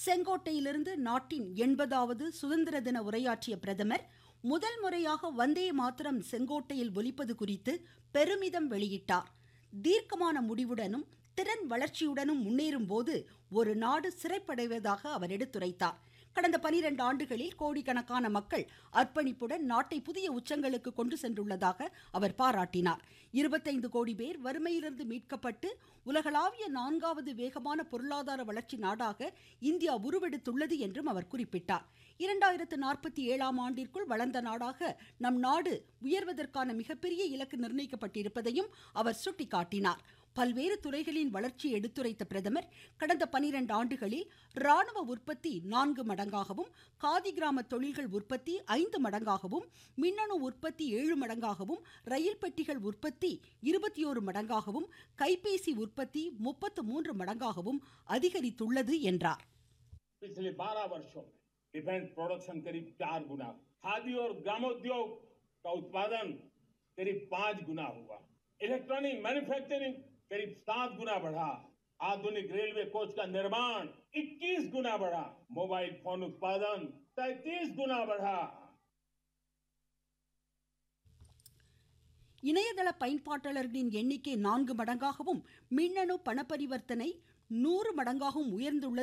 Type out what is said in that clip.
செங்கோட்டையிலிருந்து நாட்டின் எண்பதாவது சுதந்திர தின உரையாற்றிய பிரதமர் முதல் முறையாக வந்தே மாத்திரம் செங்கோட்டையில் ஒலிப்பது குறித்து பெருமிதம் வெளியிட்டார் தீர்க்கமான முடிவுடனும் திறன் வளர்ச்சியுடனும் முன்னேறும் போது ஒரு நாடு சிறைப்படைவதாக அவர் எடுத்துரைத்தார் கடந்த பனிரெண்டு ஆண்டுகளில் கோடிக்கணக்கான மக்கள் அர்ப்பணிப்புடன் நாட்டை புதிய உச்சங்களுக்கு கொண்டு சென்றுள்ளதாக அவர் பாராட்டினார் இருபத்தைந்து கோடி பேர் வறுமையிலிருந்து மீட்கப்பட்டு உலகளாவிய நான்காவது வேகமான பொருளாதார வளர்ச்சி நாடாக இந்தியா உருவெடுத்துள்ளது என்றும் அவர் குறிப்பிட்டார் இரண்டாயிரத்து நாற்பத்தி ஏழாம் ஆண்டிற்குள் வளர்ந்த நாடாக நம் நாடு உயர்வதற்கான மிகப்பெரிய இலக்கு நிர்ணயிக்கப்பட்டிருப்பதையும் அவர் சுட்டிக்காட்டினார் பல்வேறு துறைகளின் வளர்ச்சியை எடுத்துரைத்த பிரதமர் கடந்த பனிரெண்டு ஆண்டுகளில் ராணுவ உற்பத்தி நான்கு மடங்காகவும் காதி கிராம தொழில்கள் உற்பத்தி ஐந்து மடங்காகவும் மின்னணு உற்பத்தி ஏழு மடங்காகவும் ரயில் பெட்டிகள் உற்பத்தி இருபத்தி ஓரு மடங்காகவும் கைபேசி உற்பத்தி முப்பத்து மூன்று மடங்காகவும் அதிகரித்துள்ளது என்றார் पिछले 12 वर्षों में डिफेंस प्रोडक्शन करीब चार गुना खादी और ग्रामोद्योग का उत्पादन करीब पांच गुना हुआ इलेक्ट्रॉनिक मैन्युफैक्चरिंग करीब सात गुना बढ़ा आधुनिक रेलवे कोच का निर्माण 21 गुना बढ़ा मोबाइल फोन उत्पादन 33 गुना बढ़ा இணையதள பயன்பாட்டாளர்களின் எண்ணிக்கை நான்கு மடங்காகவும் மின்னணு பணப்பரிவர்த்தனை நூறு மடங்காகவும் உயர்ந்துள்ளது